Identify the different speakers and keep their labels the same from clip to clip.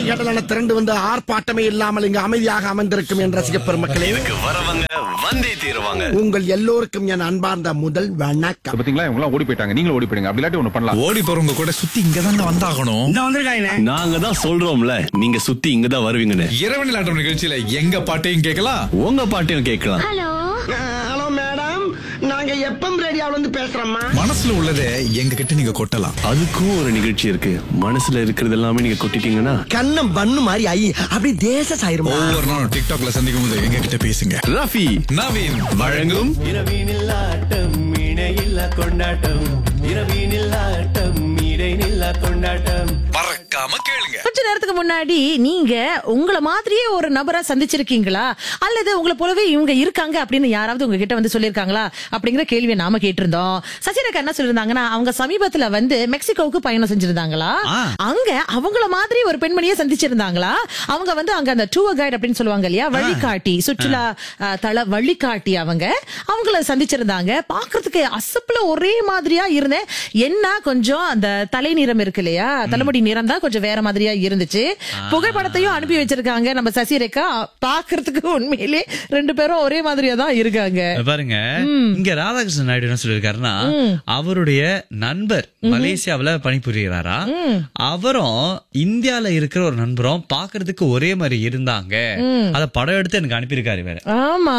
Speaker 1: கடலான திரண்டு வந்து ஆர்ப்பாட்டமே இல்லாமல் இங்கு அமைதியாக அமர்ந்திருக்கும் என் ரசிக பெருமக்களே
Speaker 2: இதுக்கு வரவங்க வந்தே தீருவாங்க
Speaker 1: உங்கள் எல்லோருக்கும் என் அன்பார்ந்த முதல் வணக்கம்
Speaker 3: பாத்தீங்களா இவங்க எல்லாம் ஓடி போயிட்டாங்க நீங்களும் ஓடி போயிடுங்க அப்படி இல்லாட்டி ஒண்ணு பண்ணலாம்
Speaker 4: ஓடி போறவங்க கூட சுத்தி இங்க தாங்க வந்தாகணும்
Speaker 2: நாங்க தான் சொல்றோம்ல நீங்க சுத்தி இங்க தான் வருவீங்கன்னு
Speaker 4: இரவு நிலாட்டம் நிகழ்ச்சியில எங்க பாட்டையும் கேட்கலாம்
Speaker 2: உங்க பாட்டையும் கேட்கலாம்
Speaker 1: ஹலோ மேடம் நாங்க எப்பம் ரேடியோல இருந்து பேசுறோம்மா
Speaker 4: மனசுல உள்ளதை எங்க கிட்ட நீங்க கொட்டலாம்
Speaker 2: அதுக்கும் ஒரு நிகழ்ச்சி இருக்கு மனசுல இருக்கிறது எல்லாமே நீங்க கொட்டிட்டீங்கன்னா
Speaker 1: கண்ணம் பண்ணு மாதிரி ஐ அப்படி தேச சாயிருமா
Speaker 4: ஒவ்வொரு நாளும் டிக்டாக்ல சந்திக்கும் போது எங்க கிட்ட பேசுங்க
Speaker 2: ரஃபி
Speaker 4: நவீன்
Speaker 2: வழங்கும்
Speaker 5: இரவினில் ஆட்டம் இணையில்லா கொண்டாட்டம் இரவினில் ஆட்டம் இடைநில்லா கொண்டாட்டம்
Speaker 4: மறக்காம கேளுங்க
Speaker 6: கொஞ்ச நேரத்துக்கு முன்னாடி நீங்க உங்கள மாதிரியே ஒரு நபரை சந்திச்சிருக்கீங்களா அல்லது உங்களை போலவே இவங்க இருக்காங்க அப்படின்னு யாராவது உங்ககிட்ட வந்து சொல்லிருக்காங்களா அப்படிங்கிற கேள்வியை நாம கேட்டிருந்தோம் சசிரேகா என்ன சொல்லிருந்தாங்கன்னா அவங்க சமீபத்துல வந்து மெக்சிகோவுக்கு பயணம் செஞ்சிருந்தாங்களா அங்க அவங்கள மாதிரி ஒரு பெண்மணியை சந்திச்சிருந்தாங்களா அவங்க வந்து அங்க அந்த டூர் கைட் அப்படின்னு சொல்லுவாங்க இல்லையா வழிகாட்டி சுற்றுலா அஹ், தள வழிகாட்டி அவங்க அவங்கள சந்திச்சிருந்தாங்க பாக்குறதுக்கு அசப்புல ஒரே மாதிரியா இருந்தேன் என்ன கொஞ்சம் அந்த தலை நிறம் இருக்கு இல்லையா தலைமுடி நிறம் தான் கொஞ்சம் வேற மாதிரியா இருந்துச்சு புகைப்படத்தையும் அனுப்பி வச்சிருக்காங்க நம்ம சசிரேகா பாக்குறதுக்கு உண்மையிலே ரெண்டு பேரும் ஒரே மாதிரியா தான் இருக்காங்க
Speaker 7: பாருங்க இங்க ராதாகிருஷ்ணன் நாயுடு என்ன சொல்லிருக்காருன்னா அவருடைய நண்பர் மலேசியாவுல பணிபுரியறாரா அவரும் இந்தியால இருக்கிற ஒரு நண்பரும் பாக்குறதுக்கு ஒரே மாதிரி இருந்தாங்க அத படம் எடுத்து எனக்கு அனுப்பியிருக்காரு வேற
Speaker 6: ஆமா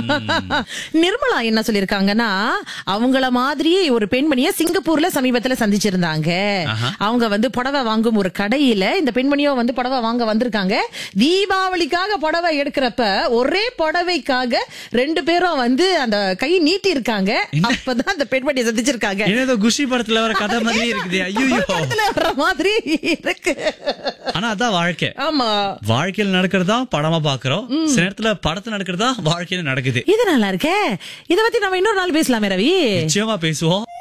Speaker 6: நிர்மலா என்ன சொல்லிருக்காங்கன்னா அவங்கள மாதிரியே ஒரு பெண்மணிய சிங்கப்பூர்ல சமீபத்துல சந்திச்சிருந்தாங்க அவங்க வந்து புடவை வாங்கும் ஒரு கடையில இந்த பெண்மணியும் வந்து புடவை வாங்க வந்திருக்காங்க தீபாவளிக்காக புடவை எடுக்கிறப்ப ஒரே புடவைக்காக ரெண்டு பேரும் வந்து அந்த கை நீட்டி இருக்காங்க அப்பதான் அந்த பெண்மணியை சந்திச்சிருக்காங்க
Speaker 7: ஏதோ குஷி படத்துல வர கதை மாதிரி இருக்குது ஐயோ
Speaker 6: படத்துல வர்ற மாதிரி இருக்கு
Speaker 7: ஆனா அதான் வாழ்க்கை
Speaker 6: ஆமா
Speaker 7: வாழ்க்கையில நடக்கிறதா படமா பாக்குறோம் சில நேரத்துல படத்துல நடக்கிறதா வாழ்க்கையில நடக்குது
Speaker 6: இது நல்லா இருக்கே இத பத்தி நம்ம இன்னொரு நாள் பேசலாமே ரவி
Speaker 7: நிச்சயமா பேசுவோம்